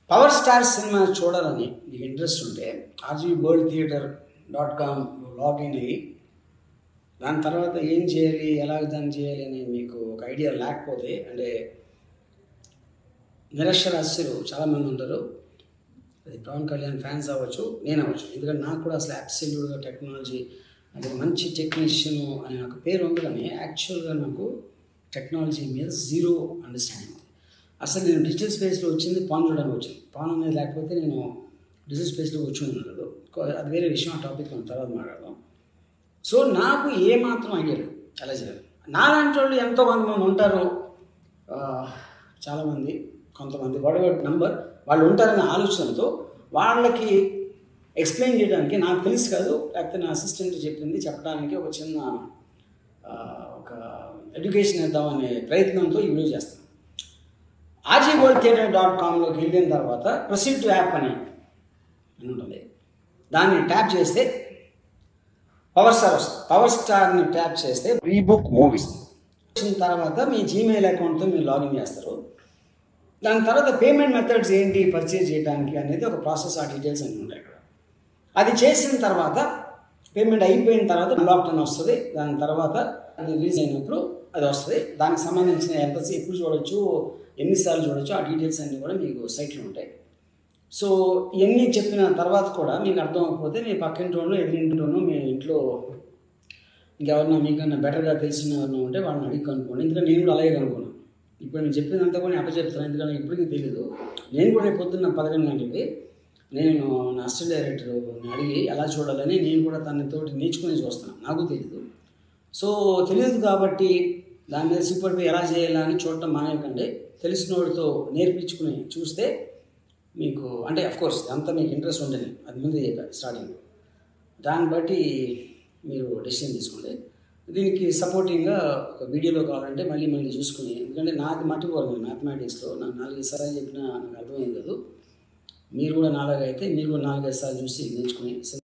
power star cinema చూడాలని మీకు interest ఉంటే RG world theatre dot com login అయ్యి దాని తర్వాత ఏం చేయాలి ఎలా దాన్ని చేయాలి అని మీకు ఒక ఐడియా లేకపోతే అంటే నిరక్షరాస్యులు చాలామంది ఉంటారు అది పవన్ కళ్యాణ్ ఫ్యాన్స్ అవ్వచ్చు నేను అవ్వచ్చు ఎందుకంటే నాకు కూడా అసలు అబ్సల్యూట్గా టెక్నాలజీ అది మంచి టెక్నీషియన్ అనే నాకు పేరు ఉంది కానీ యాక్చువల్గా నాకు టెక్నాలజీ మీద జీరో అండర్స్టాండింగ్ ఉంది అసలు నేను డిజిటల్ స్పేస్లో వచ్చింది పాన్ చూడడానికి వచ్చింది పాన్ అనేది లేకపోతే నేను డిజిటల్ స్పేస్లో కూర్చొని ఉండదు అది వేరే విషయం ఆ టాపిక్ మనం తర్వాత మాట్లాడదాం సో నాకు ఏమాత్రం ఐడియా లేదు ఎలా చేయాలి నాలాంటి వాళ్ళు ఎంతో మంది ఉంటారు ఆ, చాలామంది కొంతమంది వాడవాడి నంబర్ వాళ్ళు ఉంటారనే ఆలోచనతో వాళ్ళకి ఎక్స్ప్లెయిన్ చేయడానికి నాకు తెలుసు కాదు లేకపోతే నా అసిస్టెంట్ చెప్పింది చెప్పడానికి ఒక చిన్న ఆ, ఒక ఎడ్యుకేషన్ ఇద్దామనే ప్రయత్నంతో ఈ వీడియో చేస్తాను ఆర్జీ వరల్డ్ థియేటర్ డాట్ కామ్లోకి వెళ్ళిన తర్వాత ప్రొసీడ్ టు యాప్ అని అని ఉంటుంది దాన్ని ట్యాప్ చేస్తే పవర్ స్టార్ వస్తుంది పవర్ స్టార్ని ట్యాప్ చేస్తే రీబుక్ మూవీస్ వచ్చిన తర్వాత మీ జీమెయిల్ అకౌంట్తో మీరు లాగిన్ చేస్తారు దాని తర్వాత పేమెంట్ మెథడ్స్ ఏంటి పర్చేజ్ చేయడానికి అనేది ఒక ప్రాసెస్ ఆ డీటెయిల్స్ అన్నీ ఉంటాయి ఇక్కడ అది చేసిన తర్వాత పేమెంట్ అయిపోయిన తర్వాత అన్లాక్డ్ అని వస్తుంది దాని తర్వాత అది రిలీజ్ అయినప్పుడు అది వస్తుంది దానికి సంబంధించిన ఎంతసేపు ఎప్పుడు చూడొచ్చు ఎన్నిసార్లు చూడొచ్చు ఆ డీటెయిల్స్ అన్నీ కూడా మీకు సైట్లో ఉంటాయి సో ఇవన్నీ చెప్పిన తర్వాత కూడా మీకు అర్థం అవ్వకపోతే మీ పక్కింటోనో ఎదురింటోనో మీ ఇంట్లో ఇంకెవరన్నా మీకన్నా బెటర్గా తెలిసిన ఎవరన్నా ఉంటే వాళ్ళని అడిగి కనుక్కోండి ఎందుకంటే నేను కూడా అలాగే కనుక్కున్నాను ఇప్పుడు నేను చెప్పినంత కూడా నేను అప్పచెప్తాను ఎందుకంటే ఇప్పటికీ తెలియదు నేను కూడా రేపు పొద్దున్న పదకొండు గంటలకి నేను నా అసిస్టెంట్ డైరెక్టర్ని అడిగి ఎలా చూడాలని నేను కూడా తనతోటి నేర్చుకుని చూస్తాను నాకు తెలియదు సో తెలియదు కాబట్టి దాని మీద సిప్పడిపోయి ఎలా చేయాలా అని చూడటం మానేయకండి తెలిసిన వాడితో నేర్పించుకుని చూస్తే మీకు అంటే కోర్స్ అంతా మీకు ఇంట్రెస్ట్ ఉంటుంది అది ముందే చెప్పాను స్టార్టింగ్ దాన్ని బట్టి మీరు డెసిషన్ తీసుకోండి దీనికి సపోర్టింగ్గా ఒక వీడియోలో కావాలంటే మళ్ళీ మళ్ళీ చూసుకుని ఎందుకంటే నాది మట్టిపోరు మ్యాథమెటిక్స్లో నాకు నాలుగైదు సార్లు చెప్పినా నాకు అర్థమైంది కాదు మీరు కూడా నాలుగైతే మీరు కూడా నాలుగైదు సార్లు చూసి నేర్చుకుని